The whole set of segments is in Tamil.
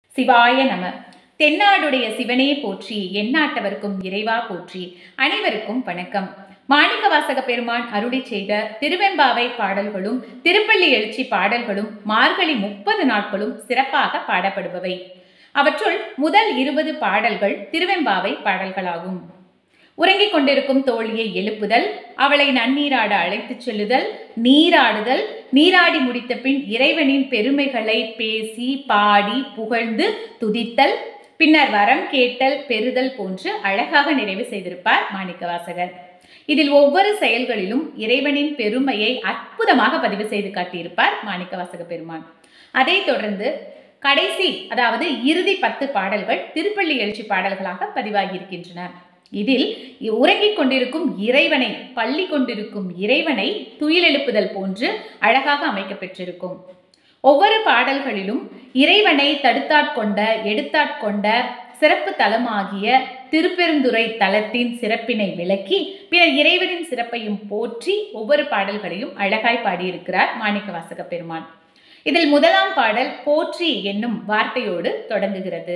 சிவாய நம தென்னாடுடைய சிவனே போற்றி எந்நாட்டவர்க்கும் இறைவா போற்றி அனைவருக்கும் வணக்கம் மாணிக்கவாசக பெருமான் அருளி செய்த திருவெம்பாவை பாடல்களும் திருப்பள்ளி எழுச்சி பாடல்களும் மார்கழி முப்பது நாட்களும் சிறப்பாக பாடப்படுபவை அவற்றுள் முதல் இருபது பாடல்கள் திருவெம்பாவை பாடல்களாகும் உறங்கிக் கொண்டிருக்கும் தோழியை எழுப்புதல் அவளை நன்னீராட அழைத்துச் செல்லுதல் நீராடுதல் நீராடி முடித்த பின் இறைவனின் பெருமைகளை பேசி பாடி புகழ்ந்து துதித்தல் பின்னர் வரம் கேட்டல் பெறுதல் போன்று அழகாக நிறைவு செய்திருப்பார் மாணிக்கவாசகர் இதில் ஒவ்வொரு செயல்களிலும் இறைவனின் பெருமையை அற்புதமாக பதிவு செய்து காட்டியிருப்பார் மாணிக்கவாசக பெருமான் அதைத் தொடர்ந்து கடைசி அதாவது இறுதி பத்து பாடல்கள் திருப்பள்ளி எழுச்சி பாடல்களாக பதிவாகியிருக்கின்றன இதில் உறங்கிக் கொண்டிருக்கும் இறைவனை பள்ளி கொண்டிருக்கும் இறைவனை துயிலெழுப்புதல் போன்று அழகாக அமைக்கப்பெற்றிருக்கும் ஒவ்வொரு பாடல்களிலும் இறைவனை தடுத்தாட்கொண்ட எடுத்தாட்கொண்ட சிறப்பு தலமாகிய திருப்பெருந்துறை தலத்தின் சிறப்பினை விளக்கி பின்னர் இறைவனின் சிறப்பையும் போற்றி ஒவ்வொரு பாடல்களையும் அழகாய் பாடியிருக்கிறார் மாணிக்கவாசக பெருமான் இதில் முதலாம் பாடல் போற்றி என்னும் வார்த்தையோடு தொடங்குகிறது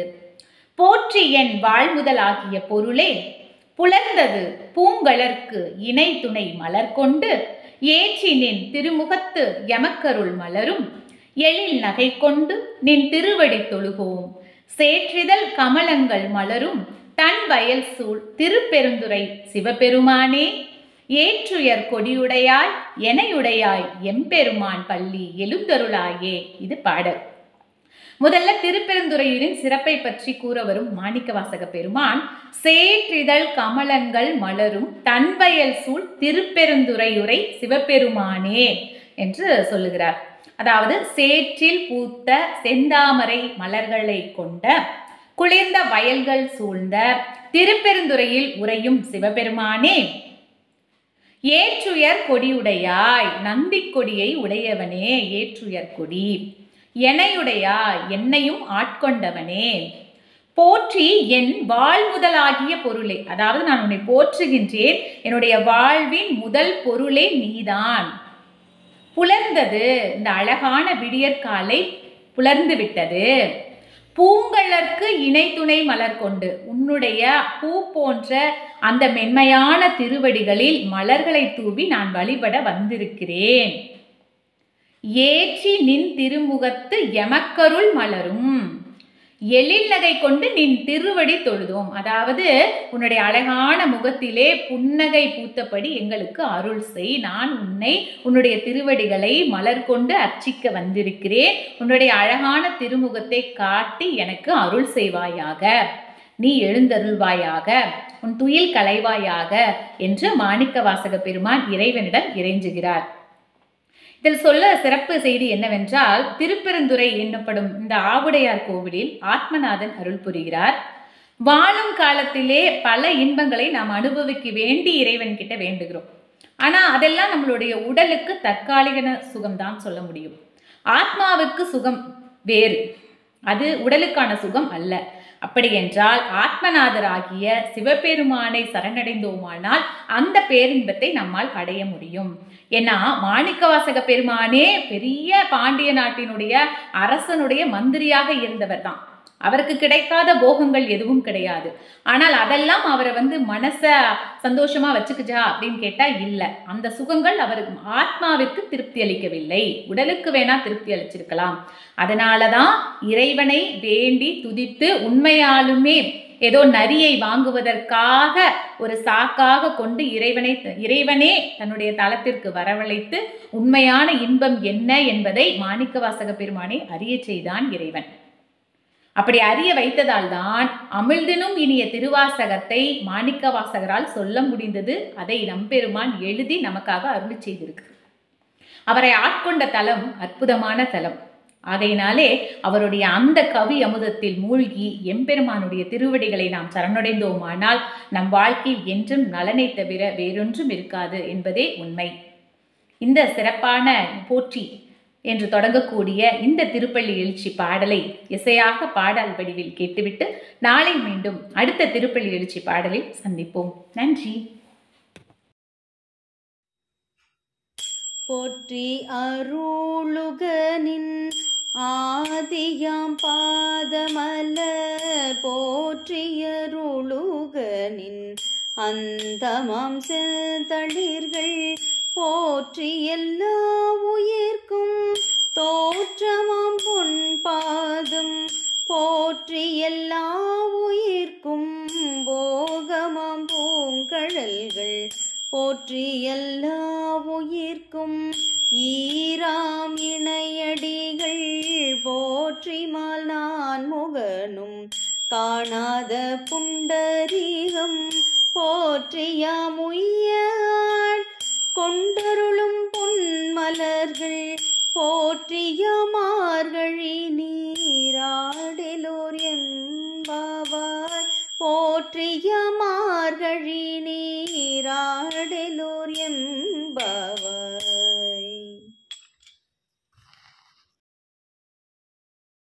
போற்றி என் வாழ்முதலாகிய பொருளே புலர்ந்தது பூங்கலர்க்கு இணை துணை மலர் கொண்டு ஏற்றி நின் திருமுகத்து எமக்கருள் மலரும் எழில் நகை கொண்டு நின் திருவடி தொழுகோம் சேற்றிதழ் கமலங்கள் மலரும் தன் வயல் சூழ் திருப்பெருந்துரை சிவபெருமானே ஏற்றுயர் கொடியுடையாய் எனையுடையாய் எம்பெருமான் பள்ளி எழுந்தருளாயே இது பாடல் முதல்ல திருப்பெருந்துறையூரின் சிறப்பை பற்றி கூற வரும் மாணிக்கவாசக பெருமான் சேற்றிதழ் கமலங்கள் மலரும் தன்வயல் சூழ் திருப்பெருந்துறையுரை சிவபெருமானே என்று சொல்லுகிறார் அதாவது சேற்றில் பூத்த செந்தாமரை மலர்களை கொண்ட குளிர்ந்த வயல்கள் சூழ்ந்த திருப்பெருந்துறையில் உறையும் சிவபெருமானே ஏற்றுயர் கொடியுடையாய் நந்தி கொடியை உடையவனே ஏற்றுயர் கொடி எனையுடையா என்னையும் ஆட்கொண்டவனே போற்றி என் வாழ்முதலாகிய பொருளே அதாவது நான் உன்னை போற்றுகின்றேன் என்னுடைய வாழ்வின் முதல் பொருளே நீதான் புலர்ந்தது இந்த அழகான விடியற்காலை புலர்ந்து விட்டது பூங்கலர்க்கு இணை துணை மலர் கொண்டு உன்னுடைய பூ போன்ற அந்த மென்மையான திருவடிகளில் மலர்களை தூவி நான் வழிபட வந்திருக்கிறேன் ஏற்றி நின் திருமுகத்து எமக்கருள் மலரும் எழில் நகை கொண்டு நின் திருவடி தொழுதோம் அதாவது உன்னுடைய அழகான முகத்திலே புன்னகை பூத்தபடி எங்களுக்கு அருள் செய் நான் உன்னை உன்னுடைய திருவடிகளை மலர் கொண்டு அர்ச்சிக்க வந்திருக்கிறேன் உன்னுடைய அழகான திருமுகத்தை காட்டி எனக்கு அருள் செய்வாயாக நீ எழுந்தருள்வாயாக உன் துயில் களைவாயாக என்று மாணிக்க வாசக பெருமான் இறைவனிடம் இறைஞ்சுகிறார் இதில் சொல்ல சிறப்பு செய்தி என்னவென்றால் திருப்பெருந்துறை என்னப்படும் இந்த ஆவுடையார் கோவிலில் ஆத்மநாதன் அருள் புரிகிறார் வாழும் காலத்திலே பல இன்பங்களை நாம் அனுபவிக்க வேண்டி இறைவன் கிட்ட வேண்டுகிறோம் ஆனா அதெல்லாம் நம்மளுடைய உடலுக்கு தற்காலிக சுகம்தான் சொல்ல முடியும் ஆத்மாவுக்கு சுகம் வேறு அது உடலுக்கான சுகம் அல்ல அப்படி என்றால் ஆத்மநாதராகிய சிவபெருமானை சரணடைந்தோமானால் அந்த பேரின்பத்தை நம்மால் அடைய முடியும் ஏன்னா மாணிக்கவாசக பெருமானே பெரிய பாண்டிய நாட்டினுடைய அரசனுடைய மந்திரியாக இருந்தவர் தான் அவருக்கு கிடைக்காத போகங்கள் எதுவும் கிடையாது ஆனால் அதெல்லாம் அவரை வந்து மனசை சந்தோஷமா வச்சுக்குச்சா அப்படின்னு கேட்டா இல்லை அந்த சுகங்கள் அவருக்கு ஆத்மாவிற்கு திருப்தி அளிக்கவில்லை உடலுக்கு வேணா திருப்தி அளிச்சிருக்கலாம் அதனாலதான் இறைவனை வேண்டி துதித்து உண்மையாலுமே ஏதோ நரியை வாங்குவதற்காக ஒரு சாக்காக கொண்டு இறைவனை இறைவனே தன்னுடைய தளத்திற்கு வரவழைத்து உண்மையான இன்பம் என்ன என்பதை மாணிக்கவாசக பெருமானை அறிய செய்தான் இறைவன் அப்படி அறிய வைத்ததால் தான் அமிழ்தினும் இனிய திருவாசகத்தை மாணிக்க வாசகரால் சொல்ல முடிந்தது அதை நம்பெருமான் எழுதி நமக்காக அருளி செய்திருக்கு அவரை ஆட்கொண்ட தலம் அற்புதமான தலம் ஆகையினாலே அவருடைய அந்த கவி அமுதத்தில் மூழ்கி எம்பெருமானுடைய திருவடிகளை நாம் சரணடைந்தோமானால் நம் வாழ்க்கையில் என்றும் நலனை தவிர வேறொன்றும் இருக்காது என்பதே உண்மை இந்த சிறப்பான போற்றி என்று தொடங்கக்கூடிய இந்த திருப்பள்ளி எழுச்சி பாடலை இசையாக பாடல் வடிவில் கேட்டுவிட்டு நாளை மீண்டும் அடுத்த திருப்பள்ளி எழுச்சி பாடலில் சந்திப்போம் நன்றி போற்றி அருளுக நின் ஆதியாம் பாதமலர் போற்றியருளுகனின் அந்தமாம் செந்தளிர்கள் போற்றி எல்லா உயிர்க்கும் தோற்றமாம் பொன் பாதம் போற்றி எல்லா உயிர்க்கும் போகமாம் பூங்கழல்கள் போற்றி எல்லா உயிர்க்கும் ஈராம் இணையடிகள் போற்றிமால் நான் முகனும் காணாத புண்டரீகம் போற்றியாம் உய்ய